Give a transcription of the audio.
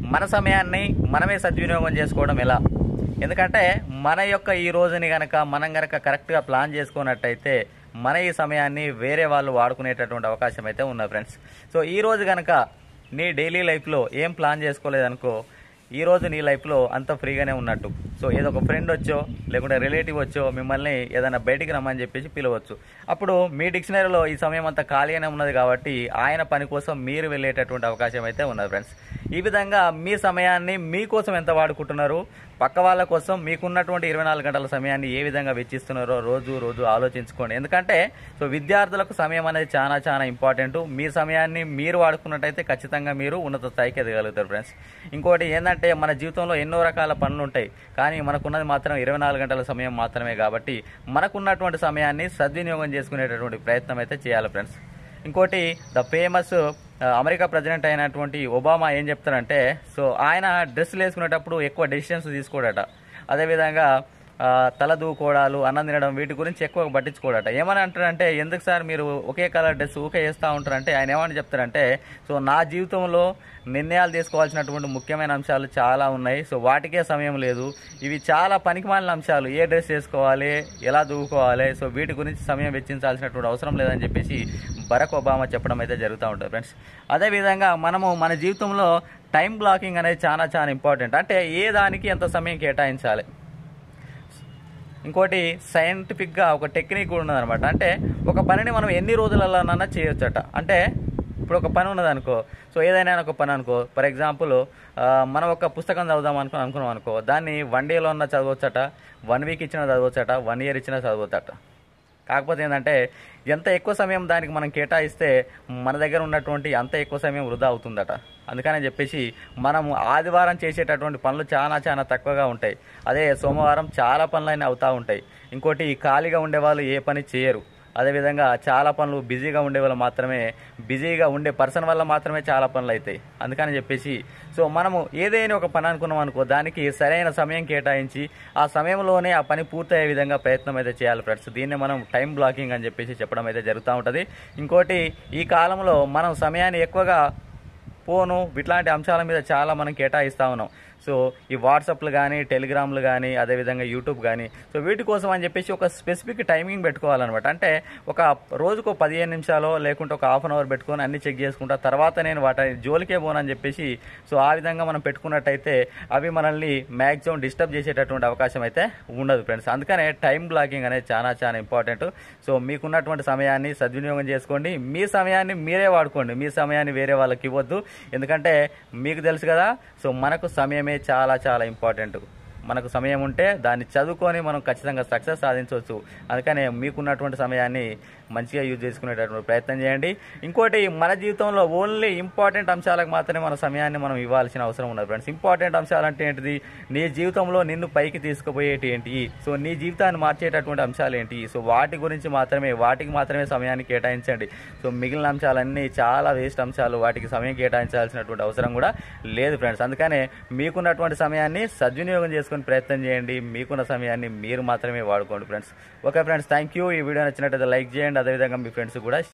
మన సమయాన్ని మనమే సద్వినియోగం చేసుకోవడం ఎలా ఎందుకంటే మన యొక్క ఈ రోజుని గనక మనం గనక కరెక్ట్గా ప్లాన్ చేసుకున్నట్టయితే మన ఈ సమయాన్ని వేరే వాళ్ళు వాడుకునేటటువంటి అవకాశం అయితే ఉన్నది ఫ్రెండ్స్ సో ఈ రోజు గనక నీ డైలీ లైఫ్లో ఏం ప్లాన్ చేసుకోలేదనుకో ఈ రోజు నీ లైఫ్లో అంత ఫ్రీగానే ఉన్నట్టు సో ఏదో ఒక ఫ్రెండ్ వచ్చో లేకుంటే రిలేటివ్ వచ్చో మిమ్మల్ని ఏదైనా బయటికి రమ్మని చెప్పేసి పిలవచ్చు అప్పుడు మీ డిక్షనరీలో ఈ సమయం అంతా ఖాళీగానే ఉన్నది కాబట్టి ఆయన పని కోసం మీరు వెళ్ళేటటువంటి అవకాశం అయితే ఉన్నది ఫ్రెండ్స్ ఈ విధంగా మీ సమయాన్ని మీకోసం ఎంత వాడుకుంటున్నారు పక్క వాళ్ళ కోసం మీకున్నటువంటి ఇరవై నాలుగు గంటల సమయాన్ని ఏ విధంగా వెచ్చిస్తున్నారో రోజు రోజు ఆలోచించుకోండి ఎందుకంటే సో విద్యార్థులకు సమయం అనేది చాలా చాలా ఇంపార్టెంట్ మీ సమయాన్ని మీరు వాడుకున్నట్టయితే ఖచ్చితంగా మీరు ఉన్నత స్థాయికి ఎదగలుగుతారు ఫ్రెండ్స్ ఇంకోటి ఏంటంటే మన జీవితంలో ఎన్నో రకాల పనులు ఉంటాయి కానీ మనకున్నది మాత్రం ఇరవై నాలుగు గంటల సమయం మాత్రమే కాబట్టి మనకున్నటువంటి సమయాన్ని సద్వినియోగం చేసుకునేటటువంటి ప్రయత్నం అయితే చేయాలి ఫ్రెండ్స్ ఇంకోటి ద ఫేమస్ అమెరికా ప్రెసిడెంట్ అయినటువంటి ఒబామా ఏం చెప్తారంటే సో ఆయన డ్రెస్సులు వేసుకునేటప్పుడు ఎక్కువ డెసిషన్స్ తీసుకోడట అదేవిధంగా ఆ, తల దూకోవడాలు అన్నం తినడం వీటి గురించి ఎక్కువ పట్టించుకోడట ఏమని అంటారంటే ఎందుకు సార్ మీరు ఒకే కలర్ డ్రెస్ ఊకే వేస్తూ ఉంటారంటే ఆయన ఏమని చెప్తారంటే సో నా జీవితంలో నిర్ణయాలు తీసుకోవాల్సినటువంటి ముఖ్యమైన అంశాలు చాలా ఉన్నాయి సో వాటికే సమయం లేదు ఇవి చాలా పనికిమాలిన అంశాలు ఏ డ్రెస్ వేసుకోవాలి ఎలా దూకోవాలి సో వీటి గురించి సమయం వెచ్చించాల్సినటువంటి అవసరం లేదని చెప్పేసి బరక్ ఒబామా చెప్పడం అయితే జరుగుతూ ఉంటుంది ఫ్రెండ్స్ అదేవిధంగా మనము మన జీవితంలో టైం బ్లాకింగ్ అనేది చాలా చాలా ఇంపార్టెంట్ అంటే ఏ దానికి ఎంత సమయం కేటాయించాలి ఇంకోటి సైంటిఫిక్గా ఒక టెక్నిక్ కూడా ఉన్నదనమాట అంటే ఒక పనిని మనం ఎన్ని రోజులలోనన్నా చేయొచ్చట అంటే ఇప్పుడు ఒక పని ఉన్నదనుకో సో ఏదైనా ఒక పని అనుకో ఫర్ ఎగ్జాంపుల్ మనం ఒక పుస్తకం చదువుదాం అనుకుని అనుకున్నాం అనుకో దాన్ని వన్ డేలో ఉన్న చదవచ్చట వన్ వీక్ ఇచ్చిన చదవచ్చట వన్ ఇయర్ ఇచ్చిన చదవచ్చట కాకపోతే ఏంటంటే ఎంత ఎక్కువ సమయం దానికి మనం కేటాయిస్తే మన దగ్గర ఉన్నటువంటి అంత ఎక్కువ సమయం వృధా అవుతుందట అందుకని చెప్పేసి మనము ఆదివారం చేసేటటువంటి పనులు చాలా చాలా తక్కువగా ఉంటాయి అదే సోమవారం చాలా పనులైనా అవుతూ ఉంటాయి ఇంకోటి ఖాళీగా ఉండే వాళ్ళు ఏ పని చేయరు అదేవిధంగా చాలా పనులు బిజీగా ఉండే వాళ్ళు మాత్రమే బిజీగా ఉండే పర్సన్ వల్ల మాత్రమే చాలా పనులు అవుతాయి అందుకని చెప్పేసి సో మనము ఏదైనా ఒక పని అనుకున్నాం అనుకో దానికి సరైన సమయం కేటాయించి ఆ సమయంలోనే ఆ పని పూర్తయ్యే విధంగా ప్రయత్నం అయితే చేయాలి ఫ్రెండ్స్ దీన్ని మనం టైం బ్లాకింగ్ అని చెప్పేసి చెప్పడం అయితే జరుగుతూ ఉంటుంది ఇంకోటి ఈ కాలంలో మనం సమయాన్ని ఎక్కువగా ఫోను ఇట్లాంటి అంశాల మీద చాలా మనం కేటాయిస్తూ ఉన్నాం సో ఈ వాట్సాప్లు కానీ టెలిగ్రామ్లు కానీ అదేవిధంగా యూట్యూబ్ కానీ సో వీటి కోసం అని చెప్పేసి ఒక స్పెసిఫిక్ టైమింగ్ పెట్టుకోవాలన్నమాట అంటే ఒక రోజుకు పదిహేను నిమిషాలు లేకుంటే ఒక హాఫ్ అన్ అవర్ పెట్టుకొని అన్ని చెక్ చేసుకుంటా తర్వాత నేను వాటి జోలికే పోనని చెప్పేసి సో ఆ విధంగా మనం పెట్టుకున్నట్టయితే అవి మనల్ని మ్యాక్సిమం డిస్టర్బ్ చేసేటటువంటి అవకాశం అయితే ఉండదు ఫ్రెండ్స్ అందుకనే టైం బ్లాకింగ్ అనేది చాలా చాలా ఇంపార్టెంట్ సో మీకున్నటువంటి సమయాన్ని సద్వినియోగం చేసుకోండి మీ సమయాన్ని మీరే వాడుకోండి మీ సమయాన్ని వేరే వాళ్ళకి ఇవ్వద్దు ఎందుకంటే మీకు తెలుసు కదా సో మనకు సమయమే చాలా చాలా ఇంపార్టెంట్ మనకు సమయం ఉంటే దాన్ని చదువుకొని మనం ఖచ్చితంగా సక్సెస్ సాధించవచ్చు అందుకనే మీకున్నటువంటి సమయాన్ని మంచిగా యూజ్ చేసుకునేటటువంటి ప్రయత్నం చేయండి ఇంకోటి మన జీవితంలో ఓన్లీ ఇంపార్టెంట్ అంశాలకు మాత్రమే మన సమయాన్ని మనం ఇవ్వాల్సిన అవసరం ఉన్నది ఫ్రెండ్స్ ఇంపార్టెంట్ అంశాలు అంటే ఏంటిది నీ జీవితంలో నిన్ను పైకి తీసుకుపోయేటి ఏంటి సో నీ జీవితాన్ని మార్చేటటువంటి అంశాలు ఏంటి సో వాటి గురించి మాత్రమే వాటికి మాత్రమే సమయాన్ని కేటాయించండి సో మిగిలిన అంశాలన్నీ చాలా వేస్ట్ అంశాలు వాటికి సమయం కేటాయించాల్సినటువంటి అవసరం కూడా లేదు ఫ్రెండ్స్ అందుకనే మీకున్నటువంటి సమయాన్ని సద్వినియోగం చేసుకుని ప్రయత్నం చేయండి మీకున్న సమయాన్ని మీరు మాత్రమే వాడుకోండి friends okay friends thank you ఈ వీడియో నచ్చినట్టయితే లైక్ చేయండి అదేవిధంగా మీ ఫ్రెండ్స్ కూడా